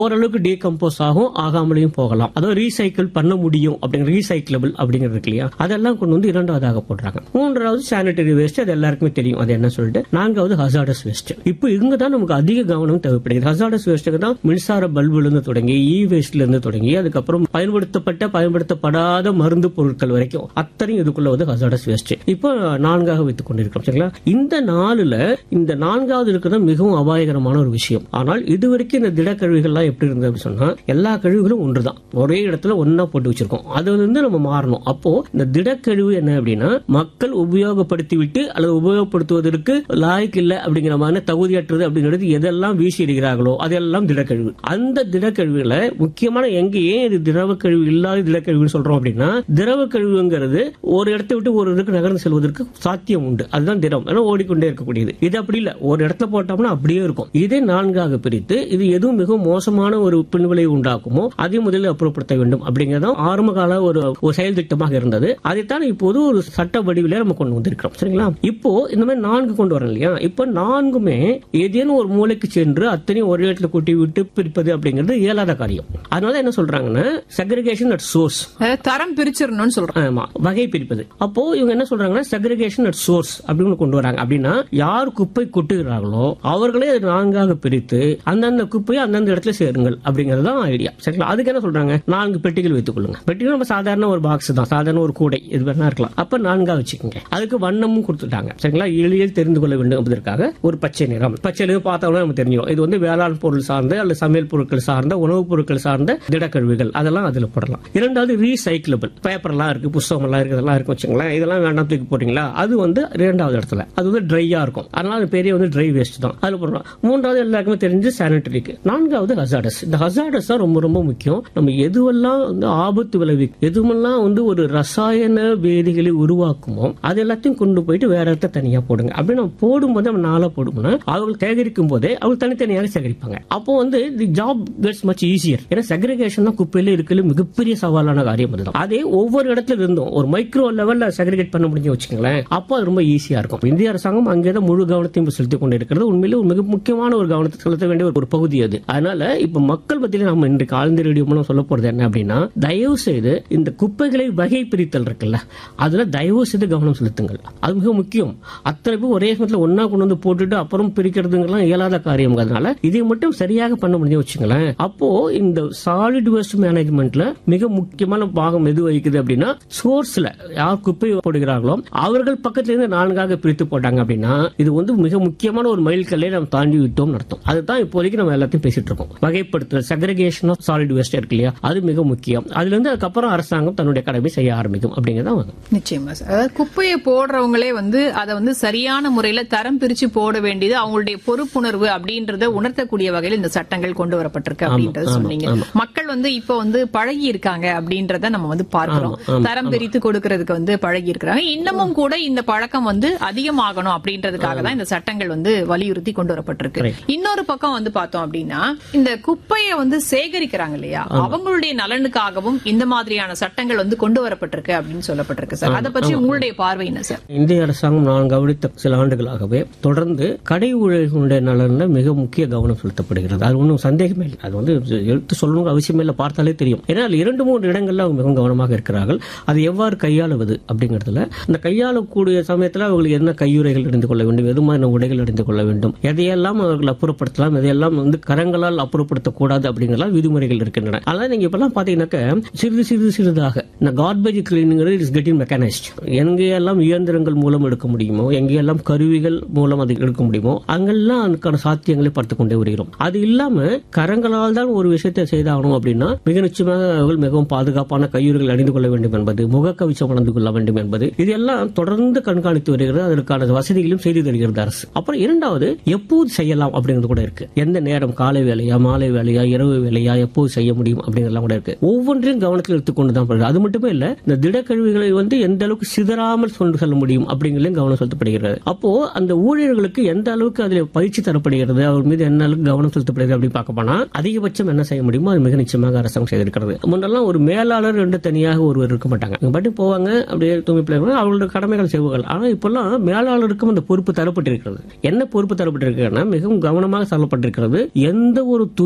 ஓரளவுக்கு டீகம்போஸ் ஆகும் ஆகாமலையும் போகலாம் அதாவது ரீசைக்கிள் பண்ண முடியும் அப்படிங்கிற ரீசைக்கிளபிள் அப்படிங்கிறது இருக்கு இல்லையா அதெல்லாம் கொண்டு வந்து இரண்டாவதாக போடுறாங்க மூன்றாவது சானிட்டரி வேஸ்ட் அது எல்லாருக்குமே தெரியும் அது என்ன சொல்லிட்டு நான்காவது ஹசார்டஸ் வேஸ்ட் இப்போ இங்க தான் நமக்கு அதிக கவனம் தேவைப்படுகிறது ஹசார்டஸ் வேஸ்ட்டுக்கு தான் மின்சார பல்புல இருந்து தொடங்கி இ வேஸ்ட்ல இருந்து தொடங்கி அதுக்கப்புறம் பயன்படுத்தப்பட்ட பயன்படுத்தப்படாத மருந்து பொருட்கள் வரைக்கும் அத்தனையும் இதுக்குள்ள வந்து ஹசார்டஸ் வேஸ்ட் இப்போ நான்காக வைத்துக் கொண்டிருக்கிறோம் சரிங்களா இந்த நாலுல இந்த நான்காவது இருக்கிறது மிகவும் அபாயகரமான ஒரு விஷயம் ஆனால் இதுவரைக்கும் இந்த திடக்கழிவுகள்லாம் எப்படி இருந்தது அப்படின்னு சொன்னா எல்லா கழிவுகளும் ஒன்றுதான் ஒரே இடத்துல ஒன்னா போட்டு வச்சிருக்கோம் அது வந்து நம்ம மாறணும் அப்போ இந்த திடக்கழிவு என்ன அப்படின்னா மக்கள் உபயோகப்படுத்தி விட்டு அல்லது உபயோகப்படுத்துவதற்கு லாய்க்கு இல்லை அப்படிங்கிற மாதிரி தகுதியற்றது அப்படிங்கிறது எதெல்லாம் வீசி எறிகிறார்களோ அதெல்லாம் திடக்கழிவு அந்த திடக்கழிவுகளை முக்கியமான எங்க ஏன் இது திரவ கழிவு இல்லாத திடக்கழிவுன்னு சொல்றோம் அப்படின்னா திரவ கழிவுங்கிறது ஒரு இடத்தை விட்டு ஒரு இடத்துக்கு நகர்ந்து செல்வதற்கு சாத்தியம் உண்டு அதுதான் திரவம் ஏன்னா ஓடிக்கொண்டே இருக்கக்கூடியது இது அப்படி இல்ல ஒரு இடத்துல போட்டோம்னா அப்படியே இருக்கும் இதை நான்காக பிரித்து இது எதுவும் மிகவும் மோசமான ஒரு பின்விளை உண்டாக்குமோ அதை முதலில் அப்புறப்படுத்த வேண்டும் அப்படிங்கறதும் ஆரம்ப கால ஒரு ஒரு செயல் திட்டமாக இருந்தது அதைத்தான் இப்போது ஒரு சட்ட வடிவிலே நம்ம கொண்டு வந்திருக்கிறோம் சரிங்களா இப்போ இந்த மாதிரி நான்கு கொண்டு வரோம் இல்லையா இப்போ நான்குமே ஏதேனும் ஒரு மூலைக்கு சென்று அத்தனையும் ஒரே இடத்துல கூட்டி விட்டு பிரிப்பது அப்படிங்கிறது இயலாத காரியம் அதனால என்ன சொல்றாங்கன்னா செக்ரிகேஷன் அட் சோர்ஸ் அதாவது தரம் பிரிச்சிடணும்னு சொல்றோம் ஆமா வகை பிரிப்பது அப்போ இவங்க என்ன சொல்றாங்கன்னா செக்ரிகேஷன் அட் சோர்ஸ் அப்படின்னு கொண்டு வராங்க அப்படின்னா யார் குப்பை கொட்டுகிறார்களோ அவர்களே அதை நான்காக பிரித்து அந்தந்த குப்பையை அந்தந்த இடத்துல சேருங்கள் அப்படிங்கிறது தான் ஐடியா சரிங்களா அதுக்கு என்ன சொல்றாங்க நான்கு பெட்டிகள் வைத்துக் கொள்ளுங்க பெட்டிகள் நம்ம சாதாரண ஒரு பாக்ஸ் தான் சாதாரண ஒரு கூடை இது வேணா இருக்கலாம் அப்ப நான்கா வச்சுக்கோங்க அதுக்கு வண்ணமும் கொடுத்துட்டாங்க சரிங்களா எளிதில் தெரிந்து கொள்ள வேண்டும் என்பதற்காக ஒரு பச்சை நிறம் பச்சை நிறம் பார்த்தோம்னா நம்ம தெரிஞ்சிடும் இது வந்து வேளாண் பொருள் சார்ந்த அல்லது சமையல் பொருட்கள் சார்ந்த உணவுப் பொருட்கள் சார்ந்த திடக்கழிவுகள் அதெல்லாம் அதுல போடலாம் இரண்டாவது ரீசைக்கிளபிள் பேப்பர்லாம் இருக்கு புஸ்தகம் எல்லாம் இருக்கு இதெல்லாம் இருக்கு வச்சுங்களேன் இதெல்லாம் வேண்டாம் தூக்கி போட்டீங்களா அது வந்து இரண்டாவது இடத்துல அது வந்து ட்ரையா இருக்கும் அதனால அது பெரிய வந்து ட்ரை வேஸ்ட் தான் அதுல போடுறோம் மூன்றாவது எல்லாருக்குமே தெரிஞ்சு சானிட்டரிக்கு நான்காவது ஹசார்டஸ் இந்த ஹசார்டஸ் தான் ரொம்ப ரொம்ப முக்கியம் நம்ம எதுவெல்லாம் வந்து ஆபத்து விளைவிக்கும் எதுவெல்லாம் வந்து ஒரு ரசாயன வேதிகளை உருவாக்குமோ அது எல்லாத்தையும் கொண்டு போயிட்டு வேற இடத்த தனியா போடுங்க அப்படி நம்ம போடும்போது நம்ம நாளா போடும்னா அவர்கள் சேகரிக்கும் போதே அவங்க தனித்தனியாக சேகரிப்பாங்க அப்போ வந்து the job gets much easier ஏன்னா செக்ரிகேஷன் தான் குப்பையில இருக்கிற மிகப்பெரிய சவாலான காரியம் அதுதான் அதே ஒவ்வொரு இடத்துல இருந்தும் ஒரு மைக்ரோ லெவல்ல செக்ரிகேட் பண்ண முடிஞ்சு வச்சுக்கோங்களேன் அப்போ அது ரொம்ப ஈஸியா இருக்கும் இந்திய அரசாங்கம் அங்கே தான் முழு கவனத்தையும் செலுத்தி கொண்டு இருக்கிறது உண்மையிலே ஒரு மிக முக்கியமான ஒரு கவனத்தை செலுத்த வேண்டிய ஒரு பகுதி அது அதனால இப்ப மக்கள் பத்தியில நம்ம இன்றைக்கு ஆழ்ந்த ரேடியோ மூலம் சொல்ல போறது என்ன அப்படின்னா தயவு செய்து இந்த குப்பைகளை வகை பிரித்தல் இருக்குல்ல அதுல தயவு செய்து கவனம் செலுத்துங்கள் அது மிக முக்கியம் அத்தனை பேர் ஒரே சமயத்துல ஒன்னா கொண்டு வந்து போட்டுட்டு அப்புறம் பிரிக்கிறதுங்கெல்லாம் இயலாத காரியம் அதனால இதை மட்டும் சரியாக பண்ண முடிஞ்சு வச்சுங்களேன் அப்போ இந்த சாலிட் வேஸ்ட் மேனேஜ்மெண்ட்ல மிக முக்கியமான பாகம் எது வகிக்குது அப்படின்னா சோர்ஸ்ல யார் குப்பை போடுகிறார்களோ அவர்கள் பக்கத்துல இருந்து நான்காக பிரித்து போட்டாங்க அப்படின்னா இது வந்து மிக முக்கியமான ஒரு மைல்கல்லை நம்ம தாண்டி விட்டோம் அர்த்தம் அதுதான் இப்போதைக்கு நம்ம எல்லாத்தையும் பேசிட்டு இருக்கோம் வகைப்படுத்துதல் செக்ரிகேஷன் ஆஃப் சாலிட் வேஸ்ட் இருக்கு இல்லையா அது மிக முக்கியம் அதுல இருந்து அதுக்கப்புறம் அரசாங்கம் தன்னுடைய கடமை செய்ய ஆரம்பிக்கும் அப்படிங்கறத நிச்சயமா சார் அதாவது குப்பையை போடுறவங்களே வந்து அதை வந்து சரியான முறையில தரம் பிரிச்சு போட வேண்டியது அவங்களுடைய பொறுப்புணர்வு அப்படின்றத உணர்த்தக்கூடிய வகையில் இந்த சட்டங்கள் கொண்டு வரப்பட்டிருக்கு அப்படின்றத ஆமா, சொன்னீங்க ஆமா. மக்கள் வந்து இப்ப வந்து பழகி இருக்காங்க அப்படின்றத நம்ம வந்து பார்க்கிறோம் ஆமா, ஆமா, தரம் பிரித்து கொடுக்கறதுக்கு வந்து பழகி இருக்கிறாங்க இன்னமும் கூட இந்த பழக்கம் வந்து அதிகமாகணும் அப்படின்றதுக்காக தான் இந்த சட்டங்கள் வந்து வலியுறுத்தி கொண்டு வரப்பட்டிருக்கு Correct. இன்னொரு பக்கம் வந்து பார்த்தோம் அப்படின்னா இந்த குப்பையை வந்து சேகரிக்கிறாங்க இல்லையா அவங்களுடைய நலனுக்காகவும் இந்த மாதிரியான சட்டங்கள் வந்து கொண்டு வரப்பட்டிருக்கு அப்படின்னு சொல்லப்பட்டிருக்கு சார் அதை பற்றி உங்களுடைய பார்வை என்ன சார் இந்திய அரசாங்கம் நான் கவனித்த சில ஆண்டுகளாகவே தொடர்ந்து கடை ஊழியர்களுடைய நலன்ல மிக முக்கிய கவனம் செலுத்தப்படுகிறது அது ஒன்றும் சந்தேகமே இல்லை அது வந்து எடுத்து சொல்லணும் அவசியமே இல்லை பார்த்தாலே தெரியும் ஏன்னா அதுல இரண்டு மூன்று இடங்கள்ல அவங்க மிகவும் கவனமாக இருக்கிறார்கள் அதை எவ்வாறு கையாளுவது அப்படிங்கிறதுல அந்த கையாளக்கூடிய சமயத்துல அவங்களுக்கு என்ன கையுறைகள் அணிந்து கொள்ள வேண்டும் எது மாதிரி உடைகள் அணிந்து கொள்ள வேண்டும் எதையெல்லாம் அவர்கள் அப்புறப்படுத்தலாம் எதையெல்லாம் வந்து கரங்களால் அப்புறப்படுத்தக்கூடாது அப்படிங்கறலாம் விதிமுறைகள் இருக்கின்றன அதனால நீங்க இப்பெல்லாம் பாத்தீங்கன்னாக்க சிறிது சிறிது சிறிதாக இந்த கார்பேஜ் கிளீனிங்கிறது இஸ் கெட்டிங் மெக்கானைஸ்ட் எங்கெல்லாம் இயந்திரங்கள் மூலம் எடுக்க முடியுமோ எங்கெல்லாம் கருவிகள் மூலம் அதை எடுக்க முடியுமோ அங்கெல்லாம் அதுக்கான சாத்தியங்களை பார்த்து கொண்டே வருகிறோம் அது இல்லாம கரங்களால் தான் ஒரு விஷயத்தை செய்தாகணும் அப்படின்னா மிக நிச்சயமாக அவர்கள் மிகவும் பாதுகாப்பான கையுறைகள் அணிந்து கொள்ள வேண்டும் என்பது முகக்கவிச்சம் அணிந்து கொள்ள வேண்டும் என்பது இதெல்லாம் தொடர்ந்து கண்காணித்து வருகிறது அதற்கான வசதிகளையும் செய்து தருகிறது அரசு அப்புறம் இரண்டாவது எப்போது செய்யலாம் அப்படிங்கிறது கூட இருக்கு எந்த நேரம் காலை வேலையா மாலை வேலையா இரவு வேலையா எப்போது செய்ய முடியும் அப்படிங்கறதெல்லாம் கூட இருக்கு ஒவ்வொன்றையும் கவனத்தில் எடுத்துக்கொண்டு தான் போகிறது அது மட்டுமே இல்ல இந்த திடக்கழிவுகளை வந்து எந்த அளவுக்கு சிதறாமல் கொண்டு செல்ல முடியும் அப்படிங்கிறதையும் கவனம் செலுத்தப்படுகிறது அப்போ அந்த ஊழியர்களுக்கு எந்த அளவுக்கு அதில் பயிற்சி தரப்படுகிறது அவர் மீது என்ன அளவுக்கு கவனம் செலுத்தப்படுகிறது அப்படின்னு பார்க்க போனா அதிகபட்சம் என்ன செய்ய முடியுமோ அது மிக நிச்சயமாக அரசாங்கம் செய்திருக்கிறது முன்னெல்லாம் ஒரு மேலாளர் ரெண்டு தனியாக ஒருவர் இருக்க மாட்டாங்க இவங்க பாட்டு போவாங்க அப்படியே தூங்கி பிள்ளைங்க அவங்களோட கடமைகள் செய்வார்கள் ஆனா இப்பெல்லாம் மேலாளருக்கும் அந்த பொறுப்பு தரப்பட்டிருக்கிறது என்ன பொறுப்பு தரப்பட்டிருக்கிறதுனா மிகவும் கவனமாக சொல்லப்பட்டிருக்கிறது எந்த ஒரு தூய்மை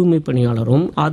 தூய்மை பணியாளரும்